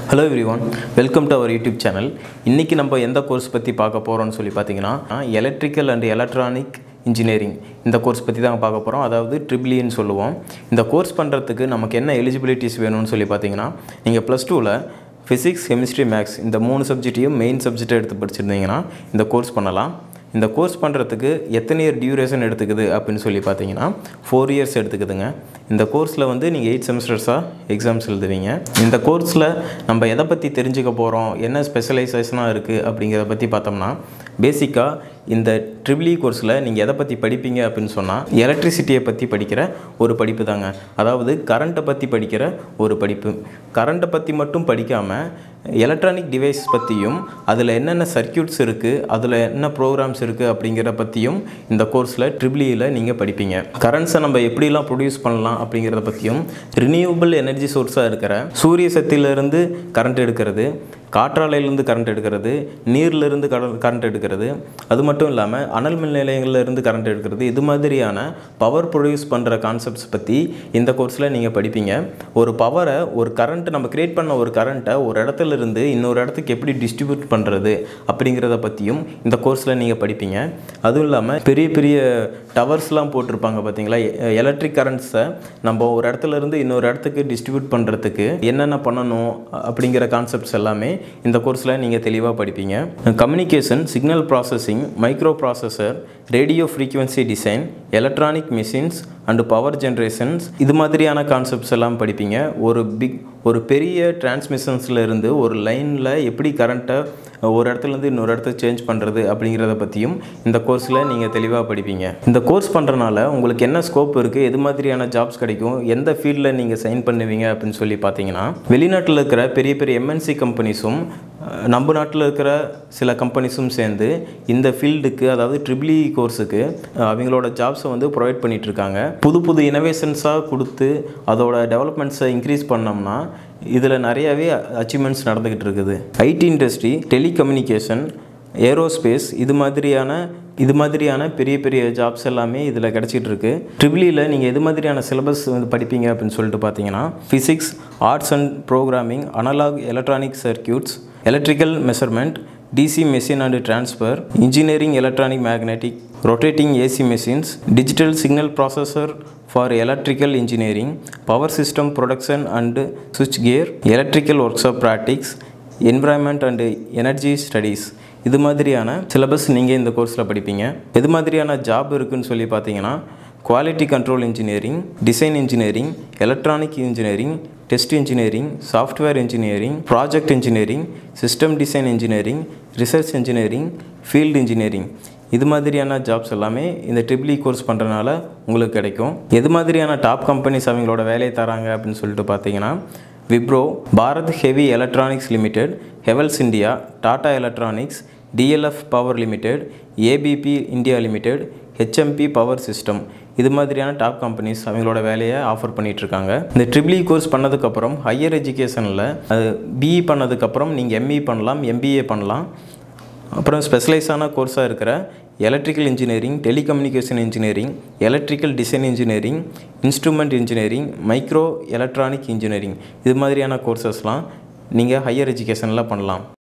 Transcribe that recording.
hello everyone welcome to our YouTube channel இன்றைக்கி நம்ம எந்த கோர்ஸ் பற்றி பார்க்க போகிறோம்னு சொல்லி பார்த்தீங்கன்னா எலக்ட்ரிக்கல் அண்ட் எலக்ட்ரானிக் இன்ஜினியரிங் இந்த கோர்ஸ் பற்றி தான் பார்க்க போகிறோம் அதாவது ட்ரிபிளின்னு சொல்லுவோம் இந்த கோர்ஸ் பண்ணுறதுக்கு நமக்கு என்ன எலிஜிபிலிட்டிஸ் வேணும்னு சொல்லி பார்த்தீங்கன்னா நீங்கள் ப்ளஸ் டூவில் ஃபிசிக்ஸ் கெமிஸ்ட்ரி மேக்ஸ் இந்த மூணு சப்ஜெக்ட்டையும் மெயின் சப்ஜெக்டை எடுத்து படிச்சிருந்தீங்கன்னா இந்த கோர்ஸ் பண்ணலாம் இந்த கோர்ஸ் பண்ணுறதுக்கு எத்தனை இயர் டியூரேஷன் எடுத்துக்குது அப்படின்னு சொல்லி பார்த்தீங்கன்னா ஃபோர் இயர்ஸ் எடுத்துக்குதுங்க இந்த கோர்ஸில் வந்து நீங்கள் எயிட் செமஸ்டர்ஸாக எக்ஸாம்ஸ் எழுதுவீங்க இந்த கோர்ஸில் நம்ம எதை பற்றி தெரிஞ்சுக்க போகிறோம் என்ன ஸ்பெஷலைசேஷனாக இருக்குது அப்படிங்கிறத பற்றி பார்த்தோம்னா பேசிக்காக இந்த ட்ரிபிளி கோர்ஸில் நீங்கள் எதை பற்றி படிப்பீங்க அப்படின்னு சொன்னால் எலக்ட்ரிசிட்டியை பற்றி படிக்கிற ஒரு படிப்பு தாங்க அதாவது கரண்ட்டை பற்றி படிக்கிற ஒரு படிப்பு கரண்ட்டை பற்றி மட்டும் படிக்காமல் எலக்ட்ரானிக் டிவைஸ் பற்றியும் அதில் என்னென்ன சர்க்கியூட்ஸ் இருக்குது அதில் என்ன ப்ரோக்ராம்ஸ் இருக்குது அப்படிங்கிற பற்றியும் இந்த கோர்ஸில் ட்ரிபிளியில் நீங்கள் படிப்பீங்க கரண்ட்ஸை நம்ம எப்படிலாம் ப்ரொடியூஸ் பண்ணலாம் அப்படிங்கிறத பற்றியும் ரினியூவபிள் எனர்ஜி சோர்ஸாக இருக்கிற சூரிய சக்தியிலேருந்து கரண்ட் எடுக்கிறது காற்றாலையிலேருந்து கரண்ட் எடுக்கிறது நீர்லேருந்து கரண்ட் எடுக்கிறது அது மட்டும் இல்லாமல் அனல் மின் நிலையங்கள்லேருந்து கரண்ட் எடுக்கிறது இது மாதிரியான பவர் ப்ரொடியூஸ் பண்ணுற கான்செப்ட்ஸ் பற்றி இந்த கோர்ஸில் நீங்கள் படிப்பீங்க ஒரு பவரை ஒரு கரண்ட் நம்ம கிரியேட் பண்ண ஒரு கரண்ட்டை ஒரு இடத்துல இருந்து இன்னொரு இடத்துக்கு எப்படி டிஸ்ட்ரிபியூட் பண்ணுறது அப்படிங்கிறத பற்றியும் இந்த கோர்ஸில் நீங்கள் படிப்பீங்க அதுவும் இல்லாமல் பெரிய பெரிய டவர்ஸ்லாம் போட்டிருப்பாங்க பார்த்தீங்களா எலக்ட்ரிக் கரண்ட்ஸை நம்ம ஒரு இடத்துல இருந்து இன்னொரு இடத்துக்கு டிஸ்ட்ரிபியூட் பண்ணுறதுக்கு என்னென்ன பண்ணணும் அப்படிங்கிற கான்செப்ட்ஸ் எல்லாமே இந்த கோர்ஸில் நீங்கள் தெளிவாக படிப்பீங்க communication signal processing micro processor radio frequency design electronic machines and power generations இது மாதிரியான கான்செப்ட்ஸ் எல்லாம் படிப்பீங்க ஒரு பிக் ஒரு பெரிய டிரான்ஸ்மிஷன்ஸில் இருந்து ஒரு லைனில் எப்படி கரண்ட்டை ஒரு இடத்துலேருந்து இன்னொரு இடத்துக்கு சேஞ்ச் பண்ணுறது அப்படிங்கிறத பற்றியும் இந்த கோர்ஸில் நீங்கள் தெளிவாக படிப்பீங்க இந்த கோர்ஸ் பண்ணுறனால உங்களுக்கு என்ன ஸ்கோப் இருக்குது எது மாதிரியான ஜாப்ஸ் கிடைக்கும் எந்த ஃபீல்டில் நீங்கள் சைன் பண்ணுவீங்க அப்படின்னு சொல்லி பார்த்தீங்கன்னா வெளிநாட்டில் இருக்கிற பெரிய பெரிய எம்என்சி கம்பெனிஸும் நம்ம நாட்டில் இருக்கிற சில கம்பெனிஸும் சேர்ந்து இந்த ஃபீல்டுக்கு அதாவது ட்ரிபிளி கோர்ஸுக்கு அவங்களோட ஜாப்ஸை வந்து ப்ரொவைட் பண்ணிகிட்ருக்காங்க புது புது இனோவேஷன்ஸாக கொடுத்து அதோட டெவலப்மெண்ட்ஸை இன்க்ரீஸ் பண்ணோம்னா இதில் நிறையாவே அச்சீவ்மெண்ட்ஸ் நடந்துக்கிட்டு இருக்குது ஐடி இண்டஸ்ட்ரி டெலிகம்யூனிகேஷன் ஏரோஸ்பேஸ் இது மாதிரியான இது மாதிரியான பெரிய பெரிய ஜாப்ஸ் எல்லாமே இதில் கிடச்சிட்டு இருக்கு ட்ரிபிளியில் நீங்கள் எது மாதிரியான சிலபஸ் வந்து படிப்பீங்க அப்படின்னு சொல்லிட்டு பார்த்தீங்கன்னா physics arts and programming analog electronic circuits electrical measurement DC machine and transfer engineering electronic magnetic rotating AC machines digital signal processor for electrical engineering power system production and சுவிட்ச் gear electrical works of practice environment and energy studies இது மாதிரியான syllabus நீங்கள் இந்த கோர்ஸில் படிப்பீங்க எது மாதிரியான job இருக்குதுன்னு சொல்லி பார்த்தீங்கன்னா quality control engineering design engineering electronic engineering test engineering software engineering project engineering system design engineering research engineering field engineering இது மாதிரியான ஜாப்ஸ் எல்லாமே இந்த ட்ரிபிளி கோர்ஸ் பண்ணுறதுனால உங்களுக்கு கிடைக்கும் எது மாதிரியான டாப் கம்பெனிஸ் அவங்களோட வேலையை தராங்க அப்படின்னு சொல்லிட்டு பார்த்தீங்கன்னா Wipro Bharat heavy electronics limited Havells India Tata electronics DLF power limited ABB India limited HMP power system இது மாதிரியான டாப் கம்பெனிஸ் அவங்களோட வேலையை ஆஃபர் பண்ணிகிட்ருக்காங்க இந்த ட்ரிபிளி கோர்ஸ் பண்ணதுக்கப்புறம் ஹையர் எஜுகேஷனில் அது பிஇ பண்ணதுக்கப்புறம் நீங்கள் எம்இ பண்ணலாம் எம்பிஏ பண்ணலாம் அப்புறம் ஸ்பெஷலைஸான கோர்ஸாக இருக்கிற electrical engineering telecommunication engineering electrical design engineering instrument engineering micro electronic engineering இது மாதிரியான கோர்சஸ்லாம் நீங்கள் ஹையர் எஜுகேஷனில் பண்ணலாம்